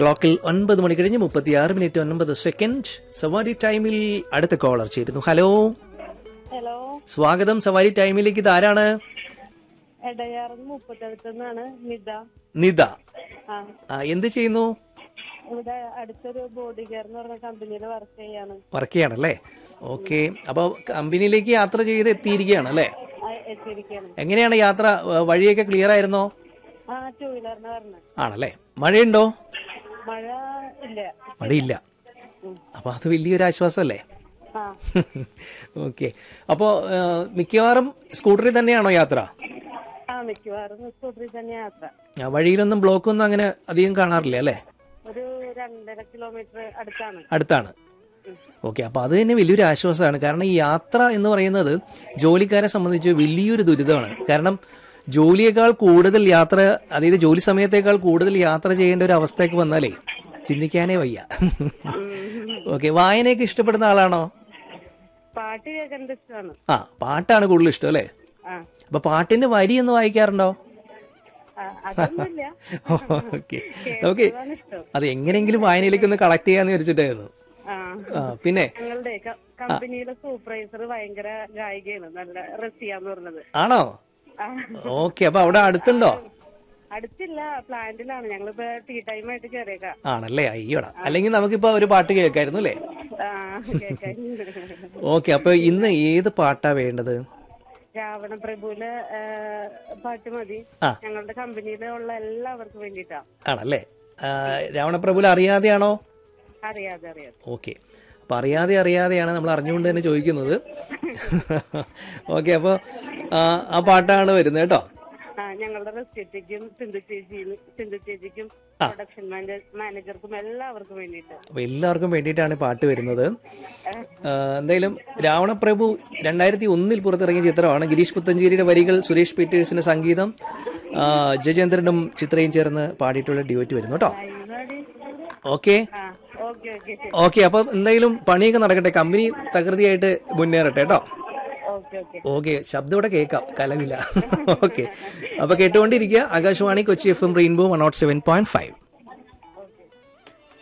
ക്ലോക്കിൽ ഒൻപത് മണി കഴിഞ്ഞ് മുപ്പത്തി ആറ് മിനിറ്റ് ഒൻപത് സെക്കൻഡ് സവാരി ടൈമിൽ അടുത്ത കോളർ ചേരുന്നു ഹലോ ഹലോ സ്വാഗതം സവാരി ടൈമിലേക്ക് ഇത് ആരാണ് എടയാറുന്ന് മുപ്പത്തടുത്ത് നിന്നാണ് നിത നിത ആ ആ, എന്ത് ചെയ്യുന്നു ഇവിടെ അടുത്തൊരു ബോഡി കെയർ എന്ന് പറഞ്ഞ കമ്പനിയിൽ വർക്ക് ചെയ്യാണ് വർക്ക് ചെയ്യണല്ലേ ഓക്കെ അപ്പോൾ കമ്പനിയിലേക്ക് യാത്ര ചെയ്ത് എത്തിയിരിക്കുകയാണ് അല്ലേ ആ, എത്തിയിരിക്കുകയാണ് എങ്ങനെയാണ് യാത്ര ആ, വഴിയൊക്കെ ക്ലിയർ ആയിരുന്നോ ആ ടൂ വീലറിന് പറഞ്ഞത് ആണല്ലേ മഴയുണ്ടോ മഴ ഇല്ല മഴയില്ല അപ്പോൾ അത് വലിയൊരു ആശ്വാസമല്ലേ ആ ഓക്കെ അപ്പോൾ മിക്കവാറും സ്കൂട്ടറിൽ തന്നെയാണോ യാത്ര ആ മിക്കവാറും സ്കൂട്ടറിൽ തന്നെ യാത്ര ആ, വഴിയിലൊന്നും ബ്ലോക്കൊന്നും അങ്ങനെ അധികം കാണാറില്ല അല്ലേ ഒരു രണ്ടര കിലോമീറ്റർ അടുത്താണ് അടുത്താണ് ഓക്കെ അപ്പോൾ അത് തന്നെ വലിയൊരു ആശ്വാസമാണ് കാരണം ഈ യാത്ര എന്ന് പറയുന്നത് ജോലിക്കാരെ സംബന്ധിച്ച് വലിയൊരു ദുരിതമാണ് കാരണം ജോലിയേക്കാൾ കൂടുതൽ യാത്ര അതായത് ജോലി സമയത്തേക്കാൾ കൂടുതൽ യാത്ര ചെയ്യേണ്ട ഒരു അവസ്ഥയൊക്കെ വന്നാലേ ചിന്തിക്കാനേ വയ്യ ഓക്കെ വായനയൊക്കെ ഇഷ്ടപ്പെടുന്ന ആളാണോ പാട്ട് കേൾക്കാൻ ഇഷ്ടമാണ് ആ പാട്ടാണ് കൂടുതൽ ഇഷ്ടം അല്ലേ ആ അപ്പൊ പാട്ടിന്റെ വരി ഒന്ന് വായിക്കാറുണ്ടോ ആ, അതൊന്നുമില്ല ഓക്കെ ഓക്കെ അതാണ് ഇഷ്ടം അത് എങ്ങനെയെങ്കിലും വായനയിലേക്ക് ഒന്ന് കളക്ട് ചെയ്യാന്ന് വിചാരിച്ചിട്ടായിരുന്നു ആ ആ പിന്നെ ഞങ്ങളുടെ ക- കമ്പനിയിലെ സൂപ്പർവൈസർ ഭയങ്കര ഗായികയാണ് നല്ല റസിയാന്ന് പറഞ്ഞത് ആണോ ആ ഓക്കെ അപ്പൊ അവിടെ അടുത്തുണ്ടോ അടുത്തില്ല പ്ലാന്റിലാണ് ഞങ്ങളിപ്പോ ടീ ടൈം ആയിട്ട് കയറിയേക്കാം ആണല്ലേ അയ്യോടാ അല്ലെങ്കിൽ നമുക്കിപ്പോ ഒരു പാട്ട് കേൾക്കായിരുന്നു അല്ലേ ആ കേക്കാൻ ഓക്കെ അപ്പൊ ഇന്ന് ഏത് പാട്ടാ വേണ്ടത് രാവണ പ്രഭുവിലെ ആ, പാട്ട് മതി ആ. ഞങ്ങളുടെ കമ്പനിയിലുള്ള എല്ലാവർക്കും വേണ്ടിട്ടാ ആണല്ലേ ആ, രാവണപ്രഭുല അറിയാതെയാണോ അറിയാതെ അറിയാതെ ഓക്കെ അപ്പൊ അറിയാതെ അറിയാതെയാണ് നമ്മൾ അറിഞ്ഞുകൊണ്ട് തന്നെ ചോദിക്കുന്നത് ഓക്കെ അപ്പൊ ആ, ആ പാട്ടാണ് വരുന്നത് കേട്ടോ ആ ഞങ്ങളുടെ റെസ്റ്റിക്കും സിന്ധു ചേച്ചിയും സിന്ധു ചേച്ചിക്കും പ്രൊഡക്ഷൻ മാനേജർക്കും എല്ലാവർക്കും വേണ്ടിട്ട് അപ്പൊ എല്ലാവർക്കും വേണ്ടിയിട്ടാണ് ഈ പാട്ട് വരുന്നത് ആ, എന്തായാലും രാവണപ്രഭു രണ്ടായിരത്തി ഒന്നിൽ പുറത്തിറങ്ങിയ ചിത്രമാണ് ഗിരീഷ് പുത്തഞ്ചേരിയുടെ വരികൾ സുരേഷ് പീറ്റേഴ്സിന്റെ സംഗീതം ആ, ജയചന്ദ്രനും ചിത്രയും ചേർന്ന് പാടിയിട്ടുള്ള ഡ്യൂറ്റ് വരുന്നു കേട്ടോ ഓക്കെ ആ ഓക്കെ ഓക്കെ ഓക്കെ അപ്പൊ എന്തായാലും പണിയൊക്കെ നടക്കട്ടെ കമ്പനി തകൃതിയായിട്ട് മുന്നേറട്ടെ കേട്ടോ ഓക്കെ ഓക്കെ ഓക്കെ ശബ്ദം ഇവിടെ കേൾക്കാം കലവില്ല ഓക്കെ അപ്പൊ കേട്ടുകൊണ്ടിരിക്കുക Akashvani Kochi F M rainbow one nought seven point five